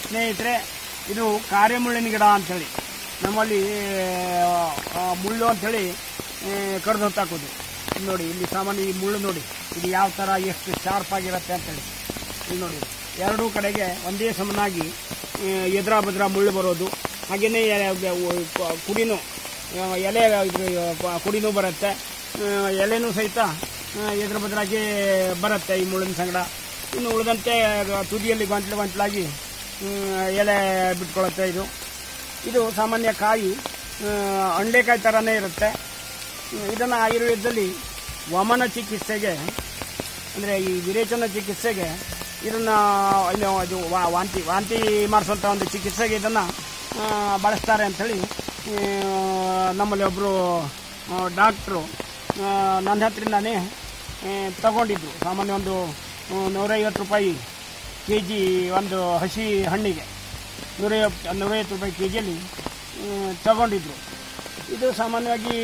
ಸ್ನೇಹಿತರೆ ಇದು ಕಾರ್ಯಮುಳ್ಳಿನ ಗಿಡ ಅಂಥೇಳಿ ನಮ್ಮಲ್ಲಿ ಆ, ಮುಳ್ಳು ಅಂಥೇಳಿ ಕಡ್ದು ಹೊತ್ತಾಕೋದು ಇಲ್ಲಿ ನೋಡಿ ಇಲ್ಲಿ ಸಾಮಾನ್ಯ ಈ ಮುಳ್ಳು ನೋಡಿ ಇದು ಯಾವ ಥರ ಎಷ್ಟು ಶಾರ್ಪ್ ಆಗಿರುತ್ತೆ ಅಂತೇಳಿ ಇಲ್ಲಿ ನೋಡಿ ಎರಡೂ ಕಡೆಗೆ ಒಂದೇ ಸಮನಾಗಿ ಆ, ಎದುರ ಬದ್ರ ಮುಳ್ಳು ಬರೋದು ಹಾಗೆಯೇ ಕುಡಿನೂ ಆ, ಎಲೆ ಇದ್ರ ಪ- ಕುಡಿನೂ ಬರುತ್ತೆ ಆ, ಎಲೆನೂ ಸಹಿತ ಆ, ಎದುರು ಬದ್ರಾಗಿ ಬರುತ್ತೆ ಈ ಮುಳ್ಳಿನ ಸಂಗಡ ಇನ್ನು ಉಳಿದಂತೆ ತುದಿಯಲ್ಲಿ ಗಂಟ್ಲು ಗಂಟ್ಲಾಗಿ ಹ್ಮ್, ಎಲೆ ಬಿಟ್ಕೊಳ್ಳುತ್ತೆ ಇದು ಇದು ಸಾಮಾನ್ಯ ಕಾಯಿ ಆ, ಅಂಡೆಕಾಯಿ ಥರನೇ ಇರುತ್ತೆ ಇದನ್ನು ಆಯುರ್ವೇದದಲ್ಲಿ ವಮನ ಚಿಕಿತ್ಸೆಗೆ ಅಂದರೆ ಈ ವಿರೇಚನ ಚಿಕಿತ್ಸೆಗೆ ಇದನ್ನು ಇನ್ನು ಇದು ವಾ- ವಾಂತಿ ವಾಂತಿ ಮಾಡಿಸುವಂಥ ಒಂದು ಚಿಕಿತ್ಸೆಗೆ ಇದನ್ನು ಬಳಸ್ತಾರೆ ಅಂಥೇಳಿ ಆ, ನಮ್ಮಲ್ಲಿ ಒಬ್ಬರು ಡಾಕ್ಟ್ರು ಆ, ನನ್ನ ಹತ್ರದಿಂದಾನೇ ಆ, ತಗೊಂಡಿದ್ದು ಸಾಮಾನ್ಯ ಒಂದು ಆ, ನೂರೈವತ್ತು ರೂಪಾಯಿ ಕೆ ಜಿ ಒಂದು ಹಸಿ ಹಣ್ಣಿಗೆ ನೂರೈವತ್ತು ನೂರೈವತ್ತು ರೂಪಾಯಿ ಕೆ ಜಿಯಲ್ಲಿ ತಗೊಂಡಿದ್ರು ಇದು ಸಾಮಾನ್ಯವಾಗಿ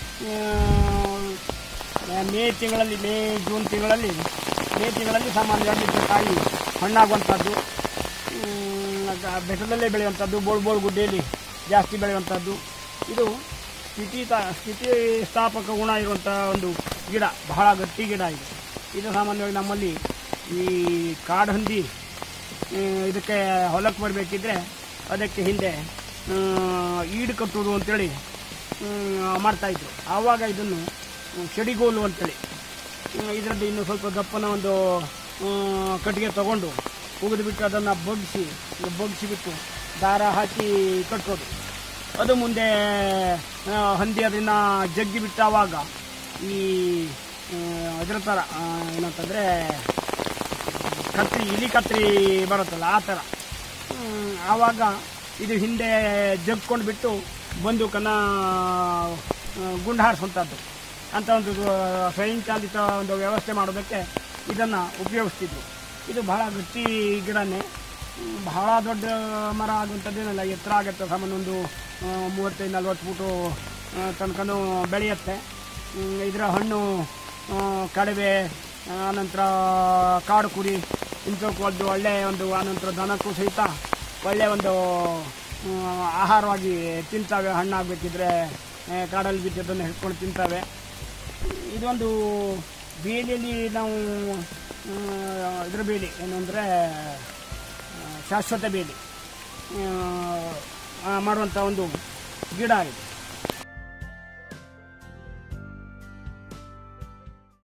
ಆ, ಮೇ ತಿಂಗಳಲ್ಲಿ ಮೇ ಜೂನ್ ತಿಂಗಳಲ್ಲಿ ಮೇ ತಿಂಗಳಲ್ಲಿ ಸಾಮಾನ್ಯವಾಗಿ ಇದು ಕಾಯಿ ಹಣ್ಣಾಗುವಂಥದ್ದು ಹ್ಮ್, ಗ- ಬೆಟ್ಟದಲ್ಲೇ ಬೆಳೆಯುವಂಥದ್ದು ಬೋಳ್ ಬೋಳ್ ಗುಡ್ಡೆಯಲ್ಲಿ ಜಾಸ್ತಿ ಬೆಳೆಯುವಂಥದ್ದು ಇದು ಸ್ಥಿತಿ ತ- ಸ್ಥಿತಿ ಸ್ಥಾಪಕ ಗುಣ ಇರುವಂಥ ಒಂದು ಗಿಡ ಬಹಳ ಗಟ್ಟಿ ಗಿಡ ಇದು ಇದು ಸಾಮಾನ್ಯವಾಗಿ ನಮ್ಮಲ್ಲಿ ಈ ಕಾಡು ಹಂದಿ ಆ, ಇದಕ್ಕೆ ಹೊಲಕ್ಕೆ ಬರಬೇಕಿದ್ರೆ ಅದಕ್ಕೆ ಹಿಂದೆ ಆ, ಈಡು ಕಟ್ಟುವುದು ಅಂತೇಳಿ ಮಾಡ್ತಾಯಿದ್ರು ಆವಾಗ ಇದನ್ನು ಚಡಿಗೋಲು ಅಂತೇಳಿ ಇದರಲ್ಲಿ ಇನ್ನು ಸ್ವಲ್ಪ ದಪ್ಪನ ಒಂದು ಆ, ಕಟ್ಟಿಗೆ ತಗೊಂಡು ಬಿಟ್ಟು ಅದನ್ನು ಬಗ್ಗಿಸಿ ಬಗ್ಗಿಸಿಬಿಟ್ಟು ದಾರ ಹಾಕಿ ಕಟ್ಟೋದು ಅದು ಮುಂದೆ ಆ, ಹಂದಿ ಅದನ್ನು ಜಗ್ಗಿ ಬಿಟ್ಟಾವಾಗ ಈ ಆ, ಇದರ ಥರ ಆ, ಏನಂತಂದರೆ ಕತ್ರಿ ಇಲಿ ಕತ್ರಿ ಬರುತ್ತಲ್ಲ ಆ ಥರ ಹ್ಮ್, ಆವಾಗ ಇದು ಹಿಂದೆ ಜಗ್ಕೊಂಡು ಬಿಟ್ಟು ಬಂದೂಕನ್ನು ಗುಂಡು ಹಾರಿಸುವಂಥದ್ದು ಅಂತ ಒಂದು ಸ್ವಯಂಚಾಲಿತ ಒಂದು ವ್ಯವಸ್ಥೆ ಮಾಡೋದಕ್ಕೆ ಇದನ್ನು ಉಪಯೋಗಿಸ್ತಿದ್ರು ಇದು ಬಹಳ ಗಟ್ಟಿ ಗಿಡನೇ ಹ್ಮ್, ಬಹಳ ದೊಡ್ಡ ಮರ ಆಗುವಂಥದ್ದೇನಲ್ಲ ಎತ್ತರ ಆಗುತ್ತೆ ಸಾಮಾನ್ಯ ಒಂದು ಆ, ಮೂವತ್ತೈದು ನಲ್ವತ್ತು ಫೂಟು ತನಕನೂ ಬೆಳೆಯುತ್ತೆ ಹ್ಮ್, ಇದರ ಹಣ್ಣು ಆ, ಕಡವೆ ಆನಂತರ ಕಾಡು ಕುರಿ ಇಂಥವಕ್ಕೆ ಒಂದು ಒಳ್ಳೆಯ ಒಂದು ಆನಂತರ ದನಕ್ಕೂ ಸಹಿತ ಒಳ್ಳೆಯ ಒಂದು ಆ, ಆಹಾರವಾಗಿ ತಿಂತಾವೆ ಹಣ್ಣಾಗಬೇಕಿದ್ರೆ ಕಾಡಲ್ಲಿ ಬಿದ್ದದನ್ನು ಹಿಡ್ಕೊಂಡು ತಿಂತಾವೆ ಇದೊಂದು ಬೇಲಿಯಲ್ಲಿ ನಾವು ಆ, ಇದ್ರ ಬೇಲಿ ಏನು ಅಂದರೆ ಶಾಶ್ವತ ಬೇಲಿ ಆ, ಆ, ಮಾಡುವಂಥ ಒಂದು ಗಿಡ ಇದು